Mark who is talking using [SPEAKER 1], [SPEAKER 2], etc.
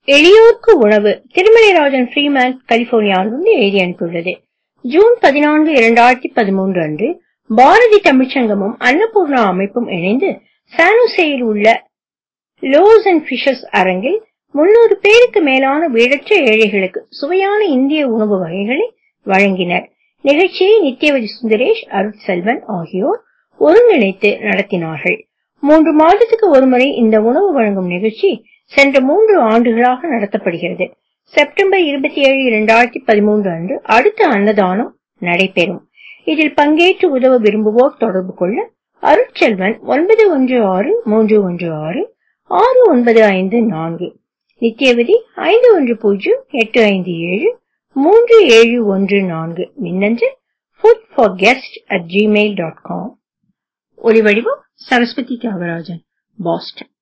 [SPEAKER 1] எளியோர்க்கு உணவு திருமலைராஜன் ஃப்ரீமேன் கலிபோர்னியாவிலிருந்து எழுதி அனுப்பியுள்ளது ஜூன் பதினான்கு இரண்டாயிரத்தி பதிமூன்று அன்று பாரதி தமிழ்ச்சங்கமும் அன்னபூர்ணா அமைப்பும் இணைந்து சானுசேயில் உள்ள லோஸ் அண்ட் ஃபிஷஸ் அரங்கில் முன்னூறு பேருக்கு மேலான வீடற்ற ஏழைகளுக்கு சுவையான இந்திய உணவு வகைகளை வழங்கினர் நிகழ்ச்சியை நித்யவதி சுந்தரேஷ் அருட்செல்வன் ஆகியோர் ஒருங்கிணைத்து நடத்தினார்கள் மூன்று மாதத்துக்கு ஒருமுறை இந்த உணவு வழங்கும் நிகழ்ச்சி சென்ற மூன்று ஆண்டுகளாக நடத்தப்படுகிறது செப்டம்பர் இருபத்தி ஏழு இரண்டாயிரத்தி பதிமூன்று அன்று அடுத்த அன்னதானம் நடைபெறும் இதில் பங்கேற்று உதவ விரும்புவோர் தொடர்பு கொள்ள அருட்செல்வன் ஒன்பது ஒன்று ஆறு மூன்று ஒன்று ஆறு ஆறு ஒன்பது ஐந்து நான்கு நித்யவதி ஐந்து ஒன்று பூஜ்ஜியம் எட்டு ஐந்து ஏழு மூன்று ஏழு ஒன்று நான்கு மின்னஞ்சல் food for guest at Gmail dot com ஒலிவடிவம் சரஸ்வதி தியாகராஜன் பாஸ்டன்